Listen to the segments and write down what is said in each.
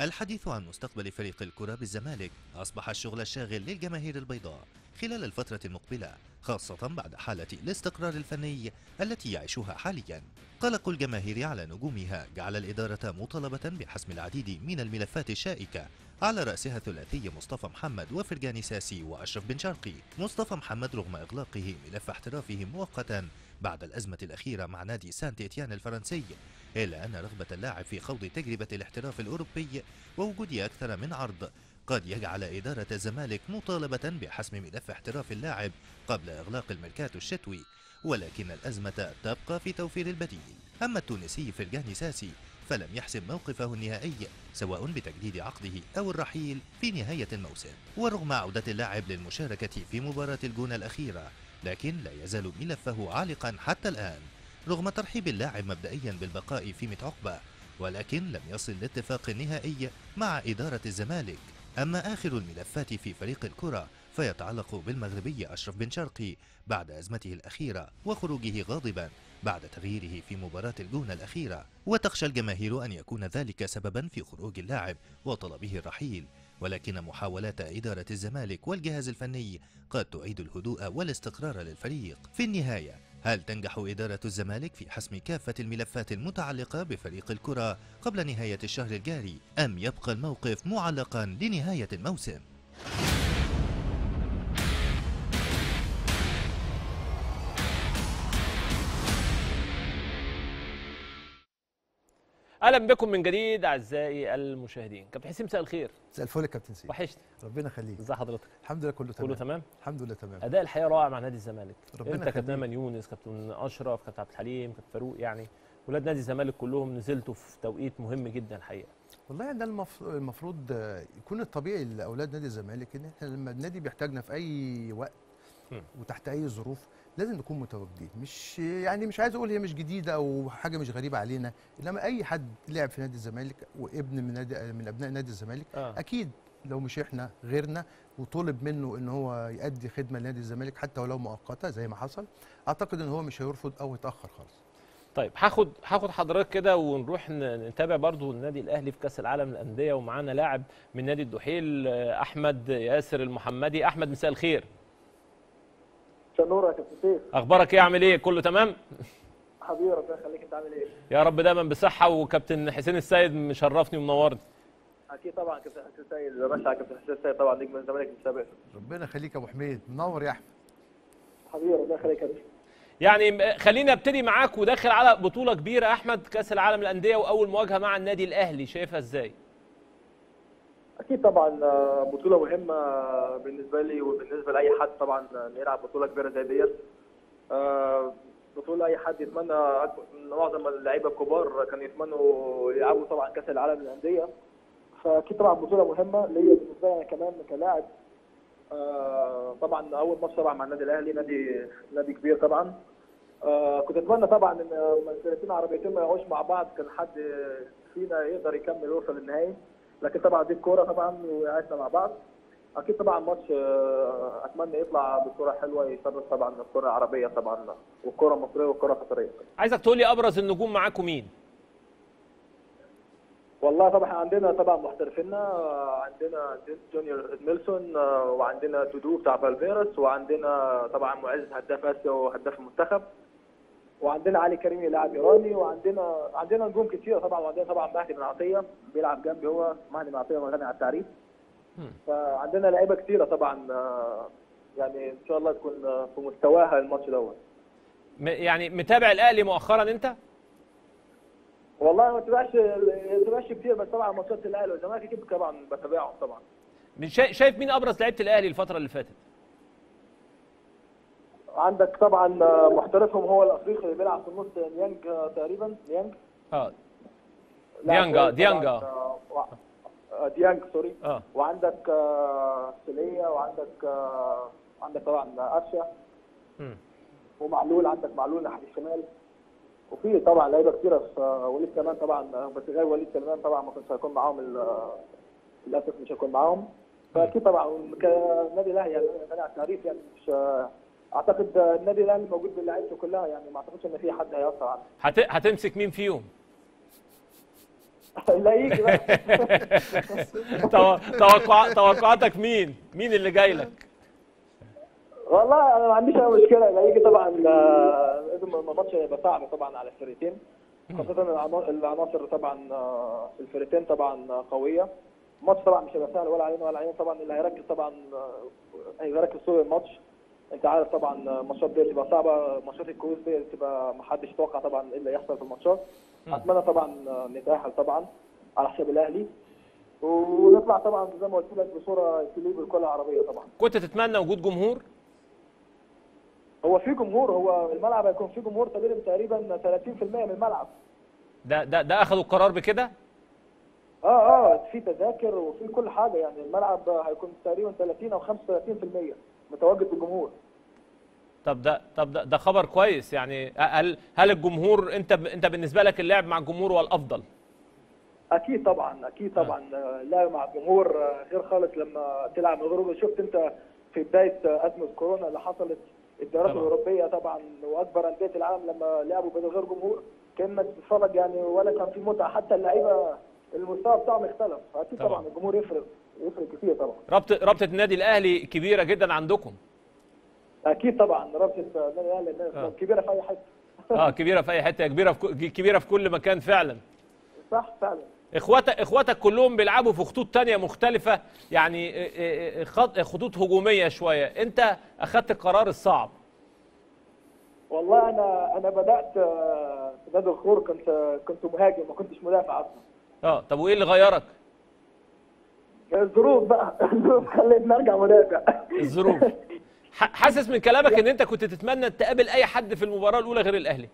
الحديث عن مستقبل فريق الكرة بالزمالك أصبح الشغل الشاغل للجماهير البيضاء خلال الفترة المقبلة خاصة بعد حالة الاستقرار الفني التي يعيشها حاليا قلق الجماهير على نجومها جعل الإدارة مطالبة بحسم العديد من الملفات الشائكة على رأسها ثلاثي مصطفى محمد وفرجاني ساسي وأشرف بن شرقي مصطفى محمد رغم إغلاقه ملف احترافه مؤقتا بعد الأزمة الأخيرة مع نادي سانت إتيان الفرنسي إلا أن رغبة اللاعب في خوض تجربة الاحتراف الأوروبي ووجود أكثر من عرض قد يجعل إدارة الزمالك مطالبة بحسم ملف احتراف اللاعب قبل إغلاق الميركاتو الشتوي ولكن الأزمة تبقى في توفير البديل أما التونسي فرجاني ساسي فلم يحسم موقفه النهائي سواء بتجديد عقده أو الرحيل في نهاية الموسم ورغم عودة اللاعب للمشاركة في مباراة الجونة الأخيرة لكن لا يزال ملفه عالقا حتى الآن رغم ترحيب اللاعب مبدئيا بالبقاء في ميت عقبة ولكن لم يصل لاتفاق نهائي مع إدارة الزمالك أما آخر الملفات في فريق الكرة فيتعلق بالمغربي أشرف بن شرقي بعد أزمته الأخيرة وخروجه غاضبا بعد تغييره في مباراة الجونة الأخيرة وتخشى الجماهير أن يكون ذلك سببا في خروج اللاعب وطلبه الرحيل ولكن محاولات إدارة الزمالك والجهاز الفني قد تعيد الهدوء والاستقرار للفريق في النهاية هل تنجح إدارة الزمالك في حسم كافة الملفات المتعلقة بفريق الكرة قبل نهاية الشهر الجاري أم يبقى الموقف معلقا لنهاية الموسم؟ اهلا بكم من جديد اعزائي المشاهدين كابتن حسين مساء الخير مساء الفل يا كابتن سيف وحشني ربنا يخليك ازي حضرتك الحمد لله كله تمام كله تمام الحمد لله تمام اداء الحقيقه رائع مع نادي الزمالك ربنا انت كابتن يخليك. ايمن يونس كابتن اشرف كابتن عبد الحليم كابتن فاروق يعني ولاد نادي الزمالك كلهم نزلتوا في توقيت مهم جدا الحقيقه والله ده المف- المفروض آه، يكون الطبيعي لاولاد نادي الزمالك ان احنا لما النادي بيحتاجنا في اي وقت مم. وتحت اي ظروف لازم نكون متواجدين مش يعني مش عايز اقول هي مش جديده او حاجه مش غريبه علينا انما اي حد لعب في نادي الزمالك وابن من نادي من ابناء نادي الزمالك آه. اكيد لو مش احنا غيرنا وطلب منه ان هو يؤدي خدمه لنادي الزمالك حتى ولو مؤقته زي ما حصل اعتقد ان هو مش هيرفض او يتاخر خالص طيب هاخد هاخد حضرتك كده ونروح ن- نتابع برضو النادي الاهلي في كاس العالم للانديه ومعانا لاعب من نادي الدحيل آه، احمد ياسر المحمدي احمد مساء الخير شنورة يا كابتن سيف اخبارك ايه عامل ايه كله تمام حبيبي ربنا يخليك انت عامل ايه؟ يا رب دايما بصحه وكابتن حسين السيد مشرفني ومنورني اكيد طبعا كابتن حسين سيد باشا كابتن حسين سيد طبعا نجم الزمالك السابق ربنا يخليك يا ابو حميد منور يا احمد حبيبي ربنا يخليك يا باشا يعني م- خليني ابتدي معاك وداخل على بطوله كبيره احمد كاس العالم للانديه واول مواجهه مع النادي الاهلي شايفها ازاي اكيد طبعا آه، بطوله مهمه بالنسبه لي وبالنسبه لاي حد طبعا آه، إنه يلعب بطوله كبيره زي ديت آه، بطوله اي حد يتمنى أكبر- معظم اللعيبه الكبار كانوا يتمنوا يلعبوا طبعا كاس العالم للانديه فاكيد طبعا بطوله مهمه ليا بالنسبه لي انا كمان كلاعب آه، طبعا اول ماتش طبعا مع النادي الاهلي نادي نادي كبير طبعا آه، كنت اتمنى طبعا ان الفرقتين العربيتين ما يقعوش مع بعض كان حد فينا يقدر يكمل ويوصل للنهائي لكن طبعا دي الكوره طبعا وقعدنا مع بعض اكيد طبعا ماتش آه، اتمنى يطلع بصوره حلوه يشرف طبعا الكره العربيه طبعا والكره المصريه والكره القطريه عايزك تقول لي ابرز النجوم معاكم مين والله طبعا عندنا طبعا محترفينا آه، عندنا جونيور نيلسون آه، وعندنا دودو بتاع بالفيرس وعندنا طبعا معز هداف اسيا وهداف المنتخب وعندنا علي كريمي لاعب ايراني وعندنا عندنا نجوم كتير طبعا وعندنا طبعا مهدي بن عطيه بيلعب جنبي هو مهدي بن عطيه غني على التعريف مم. فعندنا لعيبه كتيره طبعا آه، يعني ان شاء الله تكون آه، في مستواها الماتش دوت م- يعني متابع الاهلي مؤخرا انت والله ما تبقاش ما تبقاش كتير بس طبعا ماتشات الاهلي والزمالك اكيد طبعا بتابعهم طبعا من شا- شايف مين ابرز لعيبه الاهلي الفتره اللي فاتت عندك طبعا محترفهم هو الافريقي اللي بيلعب في النص نيانج آه، تقريبا نيانج اه لاعب ديانج، آه، كويس ديانج، طبعاً، آه. آه، وع- آه، ديانج سوري اه وعندك آه، سلية وعندك آه، عندك طبعا قفشه مم. ومعلول عندك معلول ناحيه الشمال وفي طبعا لعيبه كتيره في آه، وليد سلمان طبعا آه، بس غير وليد سلمان طبعا ما كانش هيكون معاهم ال- آه، للاسف مش هيكون معاهم فاكيد طبعا كنادي الاهلي يعني انا على التعريف يعني مش آه، اعتقد آه، النادي الاهلي موجود بلعيبته كلها يعني ما اعتقدش ان في حد هيأثر عنه هت... هتمسك مين فيهم لا يجي بقى تو- توقع توقعاتك مين مين اللي جاي لك والله انا ما عنديش اي مشكله لا يجي طبعا آه، لازم الماتش هيبقى صعب طبعا على الفريقين خاصه العنا- العناصر طبعا آه، الفريقين طبعا آه، قويه الماتش طبعا مش هيبقى سهل ولا علينا ولا علينا طبعا اللي هيركز طبعا آه، هيركز طول الماتش انت عارف طبعا آه، الماتشات دي تبقى صعبه ماتشات الكؤوس دي تبقى ما حدش يتوقع طبعا ايه اللي يحصل في الماتشات اتمنى طبعا آه، نتاهل طبعا على حساب الاهلي ونطلع طبعا زي ما قلت لك بصوره تليق بالكره العربيه طبعا كنت تتمنى وجود جمهور هو في جمهور هو الملعب هيكون فيه جمهور تقريبا تقريبا 30% من الملعب ده ده ده اخذوا القرار بكده اه اه في تذاكر وفي كل حاجه يعني الملعب هيكون تقريبا 30 او 35% متواجد بالجمهور طب ده طب ده, ده خبر كويس يعني هل هل الجمهور انت ب- انت بالنسبه لك اللعب مع الجمهور هو الافضل اكيد طبعا اكيد طبعا آه. لا مع الجمهور آه، غير خالص لما تلعب من غير شفت انت في بدايه آه، ازمه كورونا اللي حصلت الدورات طبعا. الاوروبيه طبعا واكبر انديه العالم لما لعبوا من غير جمهور كانك بتتفرج يعني ولا كان في متعه حتى اللعيبه المستوى بتاعهم اختلف فاكيد طبعا. طبعا الجمهور يفرق يفرق كتير طبعا رابطه رابطه النادي الاهلي كبيره جدا عندكم اكيد طبعا رابطه النادي الاهلي آه. كبيره في اي حته اه كبيره في اي حته كبيره في ك- كبيره في كل مكان فعلا صح فعلا اخواتك اخواتك كلهم بيلعبوا في خطوط تانية مختلفه يعني إيه إيه إيه خط- خطوط هجوميه شويه انت اخذت القرار الصعب والله انا انا بدات آه، في نادي الخور كنت كنت مهاجم ما كنتش مدافع اصلا اه طب وايه اللي غيرك الظروف بقى الظروف خلتني ارجع مدافع الظروف ح- حاسس من كلامك ان انت كنت تتمنى تقابل اي حد في المباراه الاولى غير الاهلي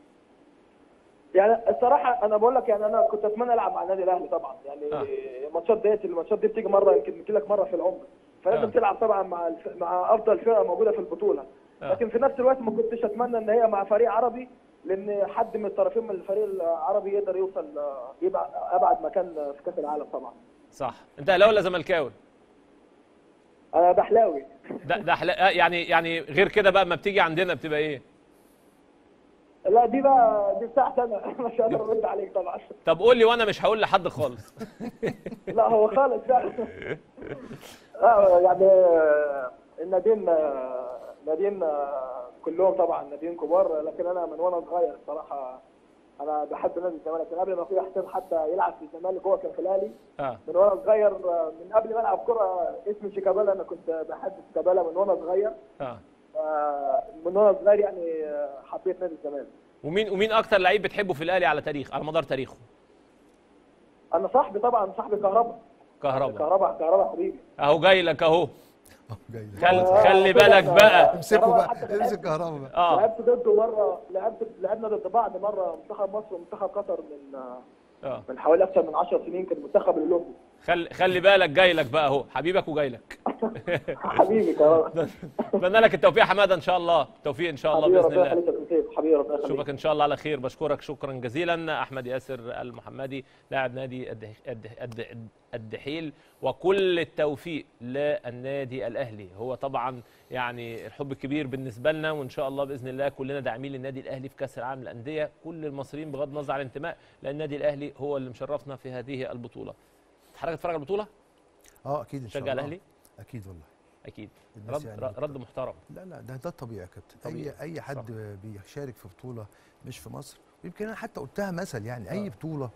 يعني الصراحه انا بقول لك يعني انا كنت اتمنى العب مع النادي الاهلي طبعا يعني آه. الماتشات ديت الماتشات دي بتيجي مره يمكن بتجي لك مره في العمر فلازم آه. تلعب طبعا مع الف... مع افضل فرقه موجوده في البطوله آه. لكن في نفس الوقت ما كنتش اتمنى ان هي مع فريق عربي لان حد من الطرفين من الفريق العربي يقدر يوصل آه، يبقى ابعد مكان في كاس العالم طبعا صح انت اهلاوي ولا زملكاوي انا بحلاوي ده ده حلا- آه، يعني يعني غير كده بقى ما بتيجي عندنا بتبقى ايه لا دي بقى دي بتاعتي انا مش هقدر ارد عليك طبعا طب قول لي وانا مش هقول لحد خالص لا هو خالص فعلا لا يعني آه، الناديين آه، ناديين آه، كلهم طبعا ناديين كبار لكن انا من وانا صغير الصراحه انا بحب نادي الزمالك من قبل ما اخويا حسين حتى يلعب في الزمالك هو كان في الاهلي اه من وانا صغير آه، من قبل ما العب كره اسمي شيكابالا انا كنت بحب شيكابالا من وانا صغير اه آه، من وانا صغير يعني آه، حبيت نادي الزمالك ومين ومين اكتر لعيب بتحبه في الاهلي على تاريخ على مدار تاريخه انا صاحبي طبعا صاحبي كهربا كهربا كهربا كهربا حبيبي اهو جاي لك اهو أهو جاي لك. خل آه، خلي كده بالك أنا- بقى امسكوا بقى حتى في امسك كهربا بقى اه لعبت ضده مره لعبت لعبنا ضد بعض مره منتخب مصر ومنتخب قطر من اه من حوالي اكثر من 10 سنين كان المنتخب الاولمبي خلي خلي بالك جاي لك بقى اهو حبيبك وجاي لك حبيبي كهربا اتمنى لك التوفيق يا حماده ان شاء الله توفيق ان شاء الله حبيبي باذن ربنا الله يخليك يا سيف حبيبي ربنا يخليك اشوفك ان شاء الله على خير بشكرك شكرا جزيلا احمد ياسر المحمدي لاعب نادي الدح- الدح- الدح- الدحيل وكل التوفيق للنادي الاهلي هو طبعا يعني الحب كبير بالنسبه لنا وان شاء الله باذن الله كلنا داعمين للنادي الاهلي في كاس العالم للانديه كل المصريين بغض النظر عن الانتماء لان النادي الاهلي هو اللي مشرفنا في هذه البطوله حضرتك تتفرج على البطوله اه اكيد ان شاء تشجع الله الاهلي اكيد والله اكيد الناس رد يعني رد محترم لا لا ده ده الطبيعي يا كابتن طبيعي. اي اي حد بيشارك في بطوله مش في مصر ويمكن انا حتى قلتها مثل يعني آه. اي بطوله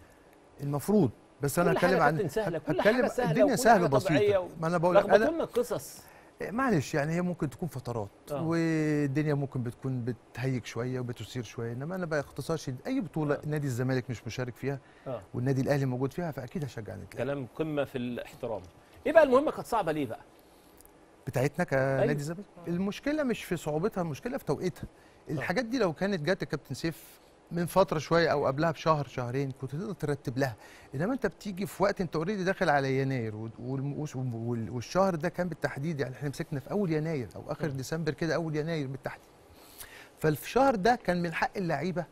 المفروض بس انا كل حاجة هتكلم عن كابتن سهلة، كل هتكلم حاجة سهلة الدنيا وكل سهله حاجة طبيعية بسيطه و- ما انا بقول لك لخبطوا انا لنا قصص معلش يعني هي ممكن تكون فترات آه. والدنيا ممكن بتكون بتهيج شويه وبتثير شويه انما انا باختصار شديد اي بطوله آه. نادي الزمالك مش مشارك فيها اه والنادي الاهلي موجود فيها فاكيد هشجع النادي الأهلي. كلام قمه في الاحترام ايه بقى المهمه كانت صعبه ليه بقى بتاعتنا أيوة. كنادي الزمالك المشكله مش في صعوبتها المشكله في توقيتها الحاجات دي لو كانت جت يا كابتن سيف من فتره شويه او قبلها بشهر شهرين كنت تقدر ترتب لها انما انت بتيجي في وقت انت اوريدي داخل على يناير وال- وال- وال- والشهر ده كان بالتحديد يعني احنا مسكنا في اول يناير او اخر ديسمبر كده اول يناير بالتحديد فالشهر ده كان من حق اللعيبه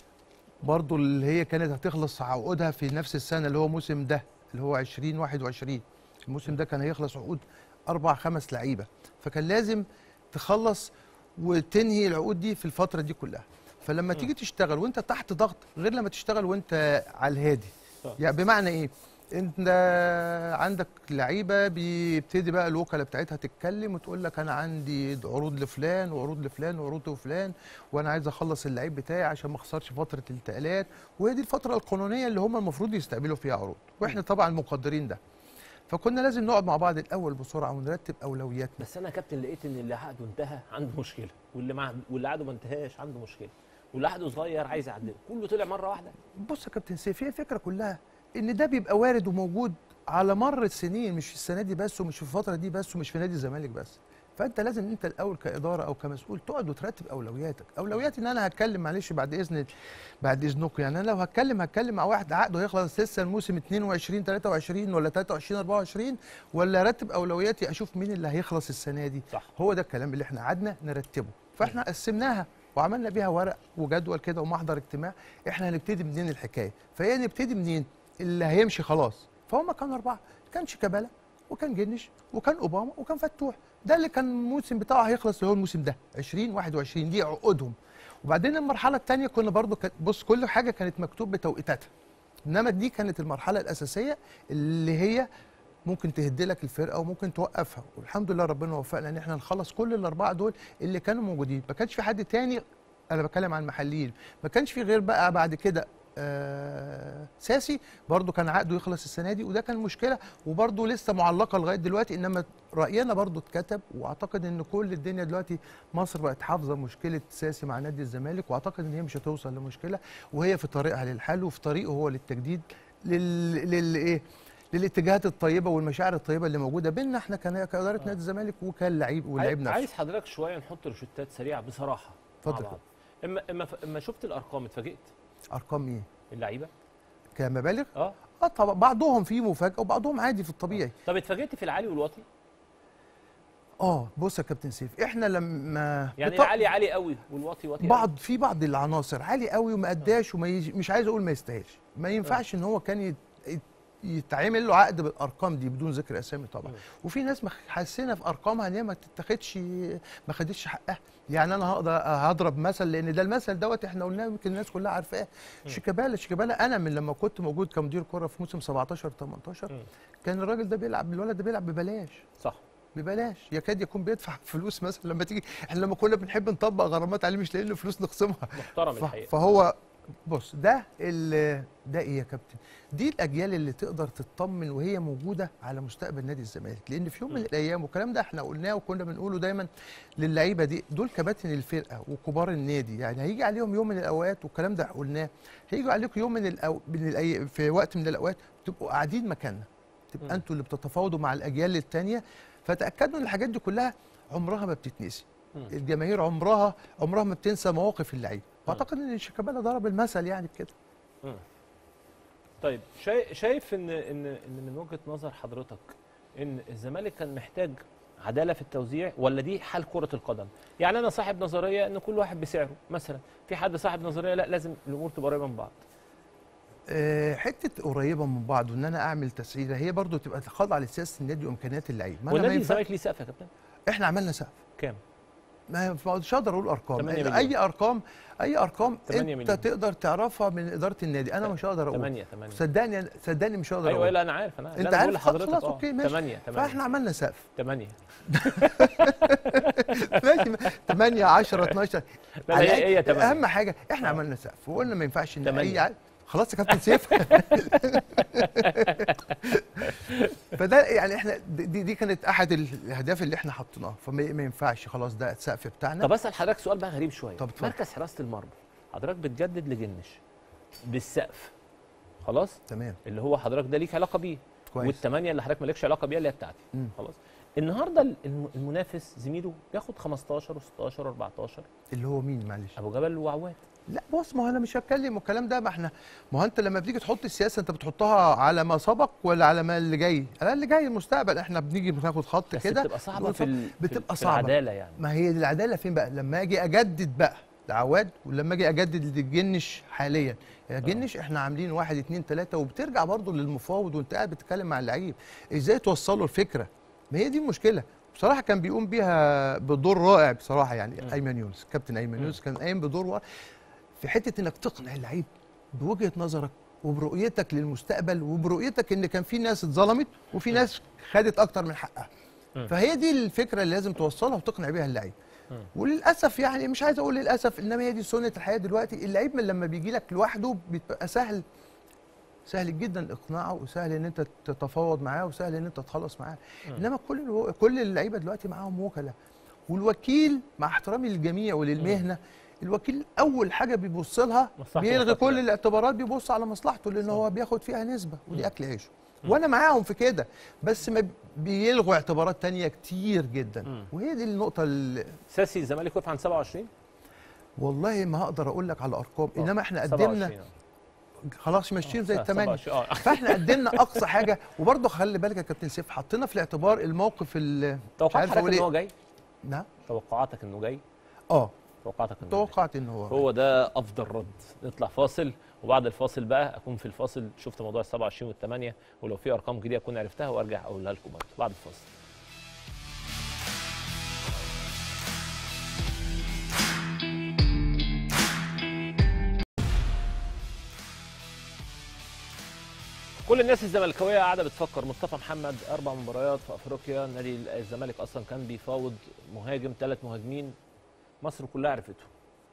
برضو اللي هي كانت هتخلص عقودها في نفس السنه اللي هو موسم ده اللي هو 2021 الموسم ده كان هيخلص عقود اربع خمس لعيبه فكان لازم تخلص وتنهي العقود دي في الفتره دي كلها فلما تيجي تشتغل وانت تحت ضغط غير لما تشتغل وانت على الهادي آه. يعني بمعنى ايه انت عندك لعيبه بيبتدي بقى الوكلاء بتاعتها تتكلم وتقول لك انا عندي عروض لفلان وعروض لفلان وعروض لفلان وانا عايز اخلص اللعيب بتاعي عشان ما اخسرش فتره الانتقالات وهي دي الفتره القانونيه اللي هم المفروض يستقبلوا فيها عروض واحنا طبعا مقدرين ده فكنا لازم نقعد مع بعض الاول بسرعه ونرتب اولوياتنا بس انا يا كابتن لقيت ان اللي عقده انتهى عنده مشكله واللي مع واللي عقده ما انتهاش عنده مشكله واللي عقده صغير عايز يعدله كله طلع مره واحده بص يا كابتن سيف هي الفكره كلها ان ده بيبقى وارد وموجود على مر السنين مش في السنه دي بس ومش في الفتره دي بس ومش في نادي الزمالك بس فانت لازم انت الاول كاداره او كمسؤول تقعد وترتب اولوياتك اولوياتي ان انا هتكلم معلش بعد اذن بعد اذنكم يعني انا لو هتكلم هتكلم مع واحد عقده هيخلص لسه الموسم 22 23 ولا 23 24 ولا ارتب اولوياتي اشوف مين اللي هيخلص السنه دي صح هو ده الكلام اللي احنا قعدنا نرتبه فاحنا قسمناها وعملنا بيها ورق وجدول كده ومحضر اجتماع احنا هنبتدي منين الحكايه فهي نبتدي منين اللي هيمشي خلاص فهم كانوا اربعه كان شيكابالا وكان جنش وكان اوباما وكان فتوح ده اللي كان الموسم بتاعه هيخلص اللي هو الموسم ده 20 21 دي عقودهم وبعدين المرحله الثانيه كنا برضو كانت- بص كل حاجه كانت مكتوب بتوقيتاتها انما دي كانت المرحله الاساسيه اللي هي ممكن تهد لك الفرقه وممكن توقفها والحمد لله ربنا وفقنا ان احنا نخلص كل الاربعه دول اللي كانوا موجودين ما كانش في حد تاني انا بتكلم عن المحليين ما كانش في غير بقى بعد كده آه ساسي برضو كان عقده يخلص السنه دي وده كان مشكله وبرضو لسه معلقه لغايه دلوقتي انما راينا برضو اتكتب واعتقد ان كل الدنيا دلوقتي مصر بقت حافظه مشكله ساسي مع نادي الزمالك واعتقد ان هي مش هتوصل لمشكله وهي في طريقها للحل وفي طريقه هو للتجديد لل لل ايه للاتجاهات الطيبه والمشاعر الطيبه اللي موجوده بيننا احنا كنا- كاداره نادي الزمالك وكاللعيب واللعيب عايز- نفسه عايز حضرتك شويه نحط روشتات سريعه بصراحه مع اتفضل. بعض. اما اما اما شفت الارقام اتفاجئت ارقام ايه اللعيبه كمبالغ اه اه طبعا بعضهم فيه مفاجاه وبعضهم عادي في الطبيعي طب اتفاجئت في العالي والواطي اه بص يا كابتن سيف احنا لما يعني بط- العالي عالي قوي والواطي واطي قوي. بعض في بعض العناصر عالي قوي وما اداش وما يج... مش عايز اقول ما يستاهلش ما ينفعش ان هو كان يت... يت- يتعمل له عقد بالارقام دي بدون ذكر اسامي طبعا مم. وفي ناس مخ- حسينا في ارقامها ان هي ما تتاخدش ما خدتش حقها يعني انا هقدر هضرب مثل لان ده المثل دوت احنا قلناه يمكن الناس كلها عارفاه شيكابالا شيكابالا انا من لما كنت موجود كمدير كره في موسم 17 18 مم. كان الراجل ده بيلعب الولد ده بيلعب ببلاش صح ببلاش يكاد يكون بيدفع فلوس مثلا لما تيجي احنا لما كنا بنحب نطبق غرامات عليه مش لاقيين له فلوس نخصمها محترم ف- الحقيقه فهو بص ده ال- ده ايه يا كابتن دي الاجيال اللي تقدر تطمن وهي موجوده على مستقبل نادي الزمالك لان في يوم من م. الايام والكلام ده احنا قلناه وكنا بنقوله دايما للعيبه دي دول كباتن الفرقه وكبار النادي يعني هيجي عليهم يوم من الاوقات والكلام ده قلناه هيجي عليكم يوم من الأو... من الأي... في وقت من الاوقات تبقوا قاعدين مكاننا م. تبقى انتوا اللي بتتفاوضوا مع الاجيال الثانيه فتاكدوا ان الحاجات دي كلها عمرها ما بتتنسي مم. الجماهير عمرها عمرها ما بتنسى مواقف اللعيبه واعتقد ان شيكابالا ضرب المثل يعني بكده مم. طيب شايف شايف ان ان ان من وجهه نظر حضرتك ان الزمالك كان محتاج عداله في التوزيع ولا دي حال كره القدم يعني انا صاحب نظريه ان كل واحد بسعره مثلا في حد صاحب نظريه لا لازم الامور تبقى قريبه من بعض آه، حته قريبه من بعض وان انا اعمل تسعيره هي برضو تبقى خاضعه لسياسه النادي وامكانيات اللعيب ما أنا ما والنادي ينفع- الزمالك ليه سقف يا كابتن احنا عملنا سقف كام ما مش هقدر اقول ارقام 8 اي مليون. ارقام اي ارقام 8 انت مليون. تقدر تعرفها من اداره النادي انا مش هقدر اقول 8 8 صدقني ايوه صدقني مش هقدر ايوه اقول لا انا عارف انا انت عارف خلاص خلاص اه اوكي ماشي 8 8 فاحنا عملنا سقف 8 ماشي 8 10 12 لا على هي هي الأقل 8 اهم حاجه احنا آه. عملنا سقف وقلنا ما ينفعش ان تمانية. اي ع- خلاص يا كابتن سيف فده يعني احنا دي, دي كانت احد الاهداف اللي احنا حطيناها فما ما ينفعش خلاص ده السقف بتاعنا طب اسال حضرتك سؤال بقى غريب شويه طب اتفضل. مركز حراسه المرمى حضرتك بتجدد لجنش بالسقف خلاص تمام اللي هو حضرتك ده ليك علاقه بيه كويس والثمانيه اللي حضرتك مالكش علاقه بيها اللي هي بتاعتي مم. خلاص النهارده الم- المنافس زميله بياخد 15 و16 و14 اللي هو مين معلش ابو جبل وعواد لا بص ما هو انا مش هتكلم والكلام ده ما احنا ما هو انت لما بتيجي تحط السياسه انت بتحطها على ما سبق ولا على ما اللي جاي على اللي جاي المستقبل احنا بنيجي بناخد خط بس كده بتبقى صعبه نقول في, ال... بتبقى في صعبة. العداله يعني ما هي دي العداله فين بقى لما اجي اجدد بقى لعواد ولما اجي اجدد للجنش حاليا يا جنش احنا عاملين واحد اتنين تلاته وبترجع برضه للمفاوض وانت قاعد بتتكلم مع اللعيب ازاي توصله الفكره ما هي دي المشكله بصراحه كان بيقوم بيها بدور رائع بصراحه يعني مم. ايمن يونس كابتن ايمن مم. يونس كان قايم بدور رائع في حته انك تقنع اللعيب بوجهه نظرك وبرؤيتك للمستقبل وبرؤيتك ان كان في ناس اتظلمت وفي ناس خدت اكتر من حقها مم. فهي دي الفكره اللي لازم توصلها وتقنع بيها اللعيب مم. وللاسف يعني مش عايز اقول للاسف انما هي دي سنه الحياه دلوقتي اللعيب من لما بيجي لك لوحده بيبقى سهل سهل جدا اقناعه وسهل ان انت تتفاوض معاه وسهل ان انت تخلص معاه مم. انما كل الو... كل اللعيبه دلوقتي معاهم وكلاء والوكيل مع احترامي للجميع وللمهنه الوكيل اول حاجه بيبص لها مصلحته بيلغي فقط كل يعني. الاعتبارات بيبص على مصلحته لان صح. هو بياخد فيها نسبه ودي مم. اكل عيشه مم. وانا معاهم في كده بس ما بيلغوا اعتبارات تانية كتير جدا مم. وهي دي النقطه اللي ساسي الزمالك وقف عن 27 والله ما هقدر اقول لك على ارقام آه، انما احنا 27 قدمنا خلاص ماشيين زي آه، الثمانيه 27 اه فاحنا قدمنا اقصى حاجه وبرضه خلي بالك يا كابتن سيف حطينا في الاعتبار الموقف اللي توقعات عارف حضرتك أقول ان إيه. هو جاي نعم توقعاتك انه جاي اه توقعاتك انه جاي. توقعت ان هو هو ده افضل رد نطلع فاصل وبعد الفاصل بقى اكون في الفاصل شفت موضوع ال 27 وال 8 ولو في ارقام جديده اكون عرفتها وارجع اقولها لكم برضه بعد الفاصل كل الناس الزملكاويه قاعده بتفكر مصطفى محمد اربع مباريات في افريقيا نادي الزمالك اصلا كان بيفاوض مهاجم ثلاث مهاجمين مصر كلها عرفته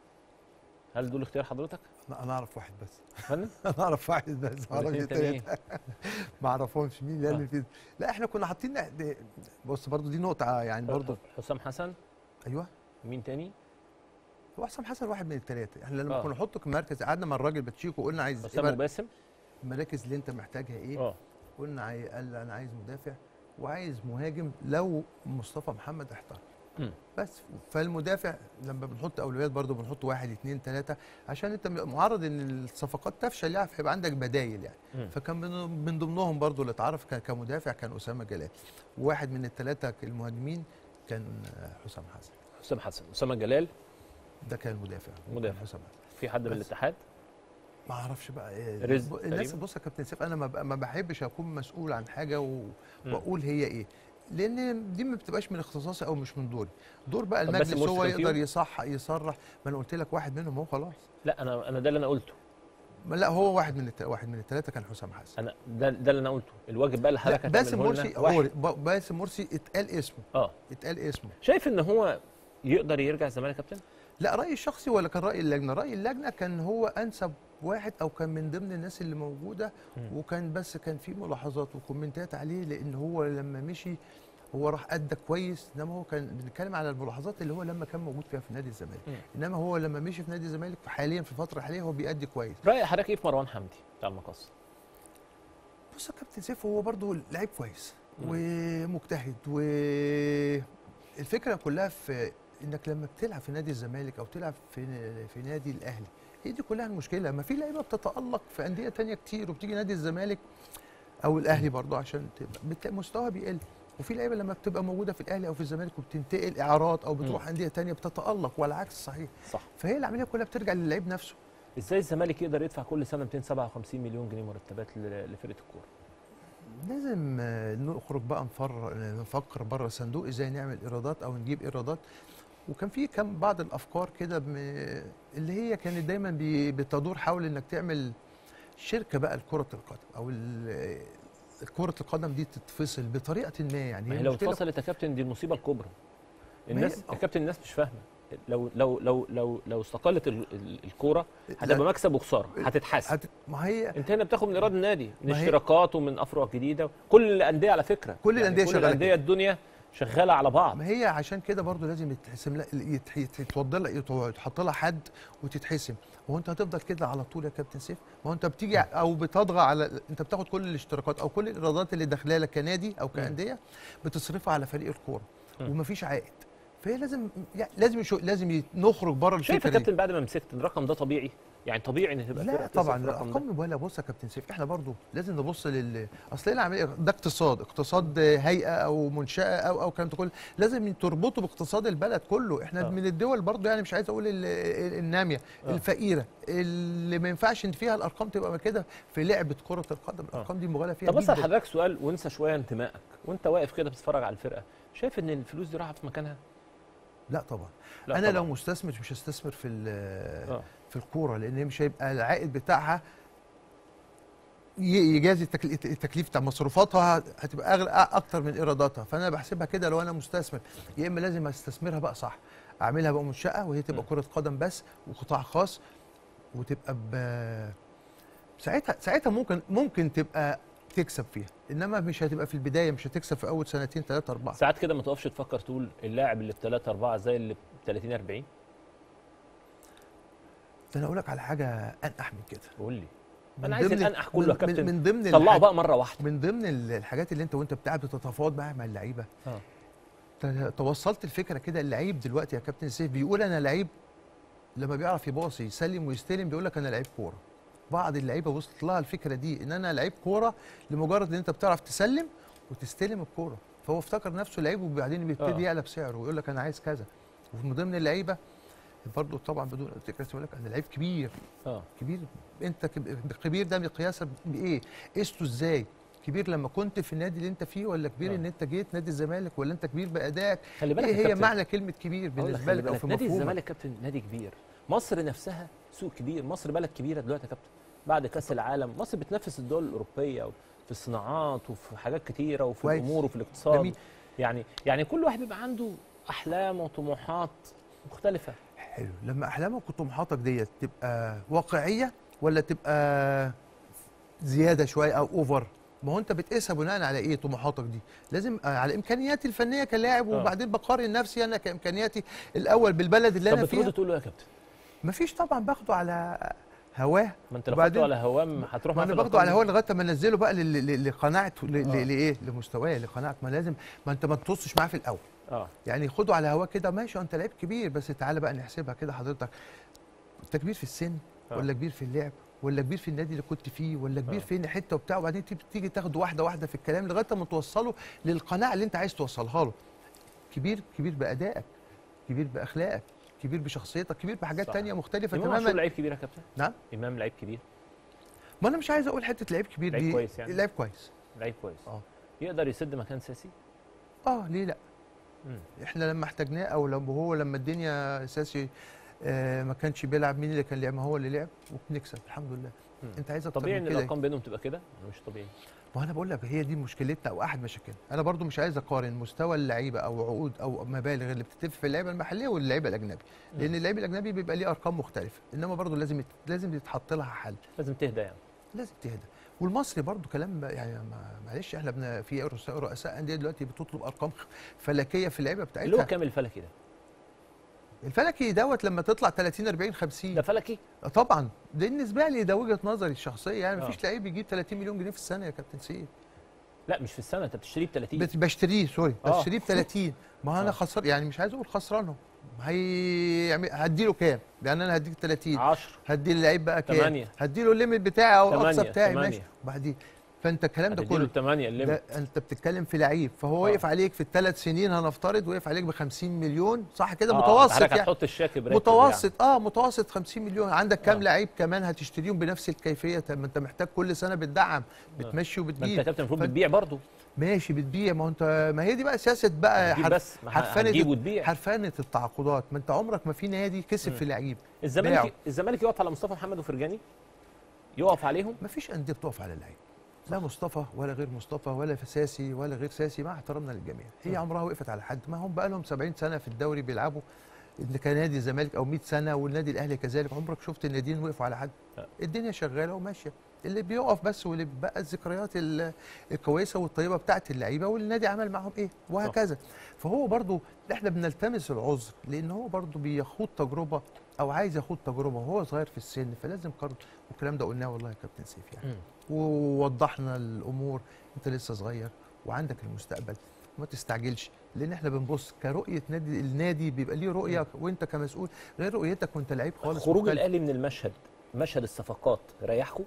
هل دول اختيار حضرتك؟ لا، انا اعرف واحد بس فندم؟ انا اعرف واحد بس ما اعرفش والاثنين تانيين؟ التلاته ما اعرفهمش مين اللي آه. قال في لا احنا كنا حاطين ده- بص برضو دي نقطه يعني برضو حسام حسن ايوه مين تاني؟ هو حسام حسن واحد من الثلاثه احنا لما آه. كنا نحطه كمركز قعدنا مع الراجل باتشيكو قلنا عايز حسام إيه وباسم المراكز اللي انت محتاجها ايه اه قلنا عاي... قال انا عايز مدافع وعايز مهاجم لو مصطفى محمد احترم مم. بس فالمدافع لما بنحط اولويات برضو بنحط واحد اثنين ثلاثه عشان انت معرض ان الصفقات تفشل يعني فيبقى عندك بدايل يعني مم. فكان من من ضمنهم برضو اللي اتعرف ك- كمدافع كان اسامه جلال وواحد من الثلاثه المهاجمين كان آه، حسام حسن حسام حسن اسامه جلال ده كان مدافع مدافع. كان حسام حسن في حد من بس. الاتحاد ما اعرفش بقى إيه رزق ب- الناس تقريباً؟ بص يا كابتن سيف انا ما, ب- ما بحبش اكون مسؤول عن حاجه و... مم. واقول هي ايه لان دي ما بتبقاش من اختصاصي او مش من دوري دور بقى طب باسم المجلس مرسي هو كان يقدر فيهم؟ يصح يصرح ما انا قلت لك واحد منهم هو خلاص لا انا انا ده اللي انا قلته ما لا هو واحد من الت... واحد من الثلاثه كان حسام حسن انا ده ده اللي انا قلته الواجب بقى اللي لا حضرتك باسم هتعمله مرسي لنا هو واحد. ب- باسم مرسي اتقال اسمه اه اتقال اسمه شايف ان هو يقدر يرجع الزمالك يا كابتن لا رايي الشخصي ولا كان راي اللجنه راي اللجنه كان هو انسب واحد او كان من ضمن الناس اللي موجوده مم. وكان بس كان في ملاحظات وكومنتات عليه لان هو لما مشي هو راح ادى كويس انما هو كان بنتكلم على الملاحظات اللي هو لما كان موجود فيها في نادي الزمالك مم. انما هو لما مشي في نادي الزمالك حاليا في الفتره الحاليه هو بيأدي كويس راي حضرتك ايه في مروان حمدي بتاع المقص بص يا كابتن سيف هو برضه لعيب كويس مم. ومجتهد والفكره كلها في انك لما بتلعب في نادي الزمالك او تلعب في في نادي الاهلي هي دي كلها المشكله ما في لعيبه بتتالق في انديه تانية كتير وبتيجي نادي الزمالك او الاهلي برضه عشان تبقى بتلاقي مستواها بيقل وفي لعيبه لما بتبقى موجوده في الاهلي او في الزمالك وبتنتقل اعارات او بتروح انديه تانية بتتالق والعكس صحيح صح فهي العمليه كلها بترجع للعيب نفسه ازاي الزمالك يقدر يدفع كل سنه 257 مليون جنيه مرتبات ل- لفرقه الكوره لازم آه، نخرج بقى نفر نفكر بره الصندوق ازاي نعمل ايرادات او نجيب ايرادات وكان في كم بعض الافكار كده م- اللي هي كانت دايما بي- بتدور حول انك تعمل شركه بقى لكره القدم او ال- كره القدم دي تتفصل بطريقه ما يعني ما هي هي لو المشكلة- اتفصلت يا كابتن دي المصيبه الكبرى ما هي- الناس يا كابتن الناس مش فاهمه لو لو لو لو لو استقلت ال- ال- الكوره هتبقى لا، مكسب وخساره هتتحاسب هت... ما هي انت هنا بتاخد من ايراد النادي من ما هي- اشتراكات ومن افرع جديده كل الانديه على فكره كل الأندية كل شغالة الانديه كده. الدنيا شغاله على بعض ما هي عشان كده برضو لازم يتحسم لها يت- يت- يتوضى لها يتحط لها حد وتتحسم هو انت هتفضل كده على طول يا كابتن سيف ما هو انت بتيجي او بتطغى على انت بتاخد كل الاشتراكات او كل الايرادات اللي داخله لك كنادي او كانديه بتصرفها على فريق الكوره مم. ومفيش عائد فهي لازم يعني لازم يشو لازم يت- نخرج بره شايف يا الفكره دي كابتن بعد ما مسكت الرقم ده طبيعي يعني طبيعي ان تبقى لا فرقة تصرف طبعا الرقم ده؟ الارقام ولا بص يا كابتن سيف احنا برضو لازم نبص لل اصل هي العمليه ده اقتصاد اقتصاد هيئه او منشاه او او الكلام ده كله لازم تربطه باقتصاد البلد كله احنا آه. آه. من الدول برضو يعني مش عايز اقول ال- ال- الناميه آه. آه. الفقيره اللي ما ينفعش ان فيها الارقام تبقى كده في لعبه كره القدم الارقام دي مغالى فيها طب اسال جدا حضرتك سؤال وانسى شويه انتمائك وانت واقف كده بتتفرج على الفرقه شايف ان الفلوس دي راحت في مكانها؟ لا طبعا لا انا طبعاً. لو مستثمر مش هستثمر في ال- آه. في الكوره لان مش هيبقى العائد بتاعها ي- يجازي التكل- التكليف بتاع مصروفاتها هتبقى اغلى اكتر من ايراداتها فانا بحسبها كده لو انا مستثمر يا اما لازم استثمرها بقى صح اعملها بقى منشاه وهي تبقى م. كره قدم بس وقطاع خاص وتبقى ب ساعتها ساعتها ممكن ممكن تبقى تكسب فيها انما مش هتبقى في البدايه مش هتكسب في اول سنتين ثلاثه اربعه ساعات كده ما تقفش تفكر تقول اللاعب اللي ب 3 4 زي اللي ب 30 40 ده انا اقول لك على حاجه انقح من كده قول لي من انا عايز ضمن- الانقح كله يا من- كابتن من ضمن طلعه الحاج- بقى مره واحده من ضمن ال- الحاجات اللي انت وانت بتاع بتتفاوض بقى مع اللعيبه اه ت- توصلت الفكره كده اللعيب دلوقتي يا كابتن سيف بيقول انا لعيب لما بيعرف يباصي يسلم ويستلم بيقول لك انا لعيب كوره بعض اللعيبه وصلت لها الفكره دي ان انا لعيب كوره لمجرد ان انت بتعرف تسلم وتستلم الكوره فهو افتكر نفسه لعيب وبعدين بيبتدي آه. يعلى بسعره ويقول لك انا عايز كذا ومن ضمن اللعيبه برضه طبعا بدون ذكر يقول لك انا لعيب كبير اه كبير انت كب- كبير ده مقياسك بايه؟ قسته ازاي؟ كبير لما كنت في النادي اللي انت فيه ولا كبير آه. ان انت جيت نادي الزمالك ولا انت كبير بادائك؟ خلي بالك ايه يا هي كابتن، معنى كلمه كبير أقول بالنسبه خلي لك او بالك، في نادي مفهومك؟ الزمالك كابتن نادي كبير مصر نفسها سوق كبير مصر بلد كبيره دلوقتي يا كابتن بعد كاس العالم مصر بتنافس الدول الاوروبيه في الصناعات وفي حاجات كتيره وفي كويس. الامور وفي الاقتصاد جميل. يعني يعني كل واحد بيبقى عنده احلام وطموحات مختلفه حلو لما احلامك وطموحاتك ديت تبقى واقعيه ولا تبقى زياده شويه او اوفر ما هو انت بتقيسها بناء على ايه طموحاتك دي لازم آه، على امكانياتي الفنيه كلاعب آه. وبعدين بقارن نفسي انا كامكانياتي الاول بالبلد اللي طب انا فيها بترد تقول له يا كابتن مفيش طبعا باخده على هواه ما انت لو وبعدين- خدته على هوام هتروح ما معاه انا في باخده الأرقام على دي. هو لغايه ما انزله بقى لل- لل- لقناعته ل- آه. ل- لايه لمستواه لقناعته ما لازم ما انت ما تطصش معاه في الاول اه يعني خده على هواه كده ماشي انت لعيب كبير بس تعالى بقى نحسبها كده حضرتك انت كبير في السن آه. ولا كبير في اللعب ولا كبير في النادي اللي كنت فيه ولا كبير آه. فين حته وبتاع وبعدين تيجي- تيجي تاخد واحده واحده في الكلام لغايه ما توصله للقناعه اللي انت عايز توصلها له كبير كبير بادائك كبير باخلاقك كبير بشخصيتك كبير بحاجات صح. تانية مختلفه امام عاشور تماما لعيب كبير يا كابتن نعم امام لعيب كبير ما انا مش عايز اقول حته لعيب كبير لعيب دي كويس يعني. لعيب كويس لعيب كويس آه. يقدر يسد مكان ساسي اه ليه لا مم. احنا لما احتاجناه او لما هو لما الدنيا اساسي آه ما كانش بيلعب مين اللي كان لعب ما هو اللي لعب وبنكسب الحمد لله مم. انت عايز اكتر طبيعي من ان كده الارقام بينهم تبقى كده ولا مش طبيعي ما انا بقول لك هي دي مشكلتنا او احد مشاكلنا انا برضو مش عايز اقارن مستوى اللعيبه او عقود او مبالغ اللي بتتف في اللعيبه المحليه واللعيبه الاجنبي لان اللعيب الاجنبي بيبقى ليه ارقام مختلفه انما برضو لازم يت- لازم يتحط لها حل لازم تهدى يعني لازم تهدى والمصري برضو كلام بقى يعني ما- معلش احنا بن في رؤساء رؤساء انديه دلوقتي بتطلب ارقام فلكيه في اللعيبه اللي هو بتاعتها كام الفلكي ده الفلكي دوت لما تطلع 30 40 50 ده فلكي طبعا ده بالنسبه لي ده وجهه نظري الشخصيه يعني آه. مفيش لعيب يجيب 30 مليون جنيه في السنه يا كابتن سيد لا مش في السنه انت بتشتريه ب 30 بت- بشتريه سوري آه. بشتريه ب 30 ما انا آه. خسر يعني مش عايز اقول خسرانهم هي هديله كام؟ يعني انا هديك 30 10 هدي اللعيب بقى كام؟ تمانية. هديله الليميت بتاعي او الاقصى تمانية، بتاعي تمانية. ماشي وبعدين فانت الكلام ده هتديله كله الثمانيه الليمت ده انت بتتكلم في لعيب فهو آه. وقف عليك في الثلاث سنين هنفترض وقف عليك ب 50 مليون صح كده آه، متوسط حضرتك يعني هتحط الشيك براتب متوسط اه متوسط 50 مليون عندك كام آه. لعيب كمان هتشتريهم بنفس الكيفيه طب ما انت محتاج كل سنه بتدعم بتمشي يعني. ما انت وبتجيب يا كابتن المفروض ف- بتبيع برضه ماشي بتبيع ما هو انت ما هي دي بقى سياسه بقى هتجيب حرف- بس ما ه- حرفنه هتجيب وتبيع حرفنه التعاقدات ما انت عمرك ما في نادي كسب مم. في لعيب باعوا. الزمالك الزمالك يقف على مصطفى محمد وفرجاني يقف عليهم ما فيش انديه بتقف على اللعيب لا مصطفى ولا غير مصطفى ولا في ساسي ولا غير ساسي مع احترامنا للجميع هي مم. عمرها وقفت على حد ما هم بقى لهم 70 سنه في الدوري بيلعبوا اللي كان نادي الزمالك او 100 سنه والنادي الاهلي كذلك عمرك شفت الناديين وقفوا على حد لا. الدنيا شغاله وماشيه اللي بيقف بس واللي بقى الذكريات ال- الكويسه والطيبه بتاعت اللعيبه والنادي عمل معاهم ايه وهكذا فهو برضو احنا بنلتمس العذر لان هو برضو بيخوض تجربه او عايز يخوض تجربه وهو صغير في السن فلازم قرض والكلام ده قلناه والله يا كابتن سيف يعني مم. ووضحنا الامور انت لسه صغير وعندك المستقبل وما تستعجلش لان احنا بنبص كرؤيه نادي النادي بيبقى ليه رؤيه وانت كمسؤول غير رؤيتك وانت لعيب خالص خروج مختلف. الاهلي من المشهد مشهد الصفقات ريحكم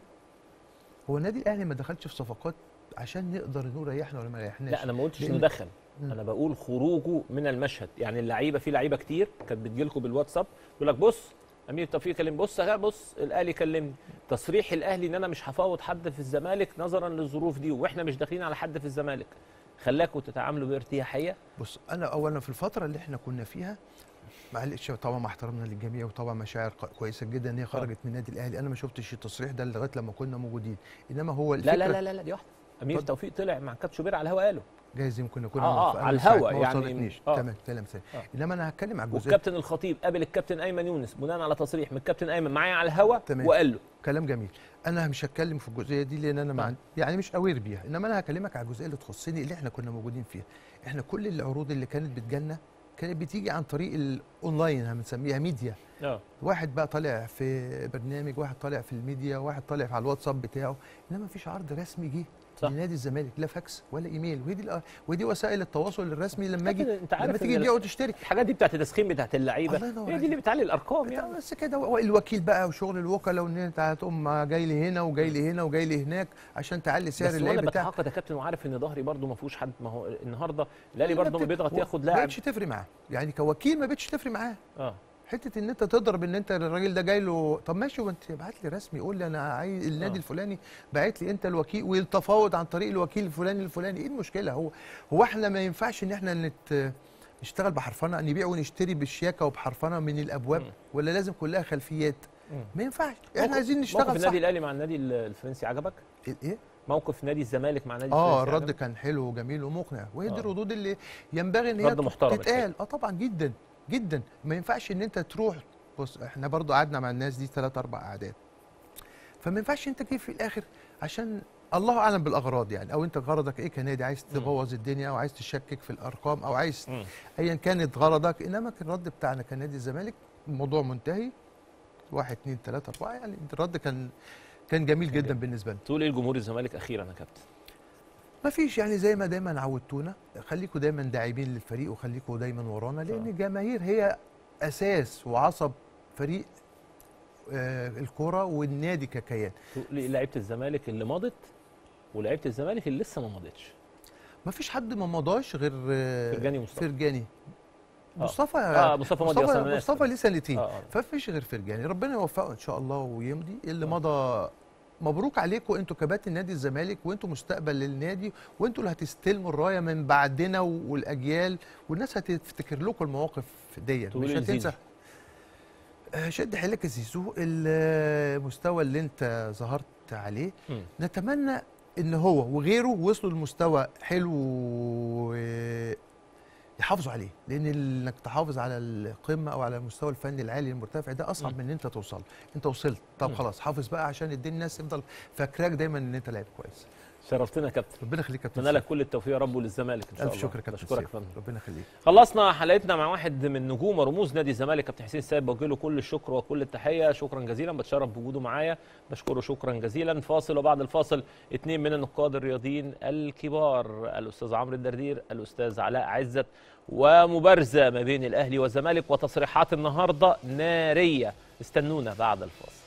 هو النادي الاهلي ما دخلش في صفقات عشان نقدر نقول ريحنا ولا ما ريحناش لا انا ما قلتش لأن- انه دخل مم. انا بقول خروجه من المشهد يعني اللعيبه في لعيبه كتير كانت بتجي لكم بالواتساب يقول لك بص امير توفيق كلم بص يا بص الاهلي كلمني تصريح الاهلي ان انا مش هفاوض حد في الزمالك نظرا للظروف دي واحنا مش داخلين على حد في الزمالك خلاكم تتعاملوا بارتياحيه بص انا اولا في الفتره اللي احنا كنا فيها معلش طبعا مع احترامنا للجميع وطبعا مشاعر ق- كويسه جدا ان هي خرجت من النادي الاهلي انا ما شفتش التصريح ده لغايه لما كنا موجودين انما هو لا الفكره لا لا لا, لا دي واحده امير اتفضل. توفيق طلع مع كابتن شوبير على الهواء قاله جايز يمكن يكون آه، أنا- آه، أنا على ساعة الهوا ما يعني- وصلتنيش آه. تمام كلام سليم آه. انما انا هتكلم على الجزئيه والكابتن الخطيب قابل الكابتن ايمن يونس بناء على تصريح من الكابتن ايمن معايا على الهواء تمام. وقال له كلام جميل انا مش هتكلم في الجزئيه دي لان انا مع طيب. يعني مش اوير بيها انما انا هكلمك على الجزئيه اللي تخصني اللي احنا كنا موجودين فيها احنا كل العروض اللي كانت بتجيلنا كانت بتيجي عن طريق الاونلاين هنسميها ميديا اه واحد بقى طالع في برنامج واحد طالع في الميديا واحد طالع على الواتساب بتاعه انما مفيش عرض رسمي جه صح. لنادي الزمالك لا فاكس ولا ايميل وهي دي الأ- ودي وسائل التواصل الرسمي لما اجي كابتن، انت عارف لما إن تيجي ال- تبيع وتشتري الحاجات دي بتاعت التسخين بتاعت اللعيبه الله ينور هي دي عليك. اللي بتعلي الارقام يعني بس كده والوكيل بقى وشغل الوكلاء وان انت هتقوم جاي لي هنا وجاي لي هنا وجاي لي هناك عشان تعلي سعر بس اللعيب وانا بتاعك بتعاقد يا كابتن وعارف ان ظهري برضو ما فيهوش حد ما هو النهارده الاهلي ما برضو بت- بيضغط و- ياخد ما لاعب بقتش تفرق معاه يعني كوكيل ما بقتش تفرق معاه اه حته ان انت تضرب ان انت الراجل ده جاي له طب ماشي وانت ابعت لي رسمي قول لي انا عايز النادي آه. الفلاني باعت لي انت الوكيل والتفاوض عن طريق الوكيل الفلاني الفلاني ايه المشكله هو هو احنا ما ينفعش ان احنا نت نشتغل بحرفنه نبيع ونشتري بالشياكه وبحرفنه من الابواب مم. ولا لازم كلها خلفيات مم. ما ينفعش موقف- احنا عايزين موقف نشتغل صح النادي الاهلي مع النادي ال- الفرنسي عجبك ايه موقف نادي الزمالك مع النادي اه الفرنسي الرد عجبك؟ كان حلو وجميل ومقنع وهي دي آه. الردود اللي ينبغي ان هي رد محترم تتقال اه طبعا جدا جدا ما ينفعش ان انت تروح بص احنا برضو قعدنا مع الناس دي ثلاث اربع قعدات فما ينفعش انت تجي في الاخر عشان الله اعلم بالاغراض يعني او انت غرضك ايه كنادي عايز مم. تبوظ الدنيا او عايز تشكك في الارقام او عايز مم. ايا كانت غرضك انما كان الرد بتاعنا كنادي الزمالك الموضوع منتهي واحد اتنين تلاته اربعه يعني الرد كان كان جميل كان جدا جميل. بالنسبه لنا تقول ايه لجمهور الزمالك اخيرا يا كابتن ما فيش يعني زي ما دايما عودتونا خليكم دايما داعمين للفريق وخليكم دايما ورانا لان آه. الجماهير هي اساس وعصب فريق آه الكوره والنادي ككيان تقول ايه لعيبه الزمالك اللي مضت ولعيبه الزمالك اللي لسه ما مضتش ما فيش حد ما مضاش غير آه فرجاني مصطفى فرجاني آه. مصطفى اه مصطفى مضي اصلا مصطفى, أنا آسف. مصطفى ليه سنتين اه اه فمفيش غير فرجاني ربنا يوفقه ان شاء الله ويمضي اللي آه. مضى مبروك عليكم انتوا كباتن نادي الزمالك وانتوا مستقبل للنادي وانتوا اللي هتستلموا الرايه من بعدنا والاجيال والناس هتفتكر لكم المواقف دي تقول مش إيه هتنسى لزيزو؟ آه، شد حيلك يا زيزو المستوى اللي انت ظهرت عليه مم. نتمنى ان هو وغيره وصلوا لمستوى حلو و- يحافظوا عليه لان انك تحافظ على القمه او على المستوى الفني العالي المرتفع ده اصعب مم. من ان انت توصل انت وصلت طب مم. خلاص حافظ بقى عشان الدنيا الناس تفضل فاكراك دايما ان انت لاعب كويس شرفتنا يا كابتن ربنا يخليك يا كابتن اتمنى لك سيف. كل التوفيق يا رب وللزمالك ان شاء الف الله شكر يا كابتن بشكرك يا سيف. فندم ربنا يخليك خلصنا حلقتنا مع واحد من نجوم ورموز نادي الزمالك كابتن حسين سيد بوجه له كل الشكر وكل التحيه شكرا جزيلا بتشرف بوجوده معايا بشكره شكرا جزيلا فاصل وبعد الفاصل اثنين من النقاد الرياضيين الكبار الاستاذ عمرو الدردير الاستاذ علاء عزت ومبارزه ما بين الاهلي والزمالك وتصريحات النهارده ناريه استنونا بعد الفاصل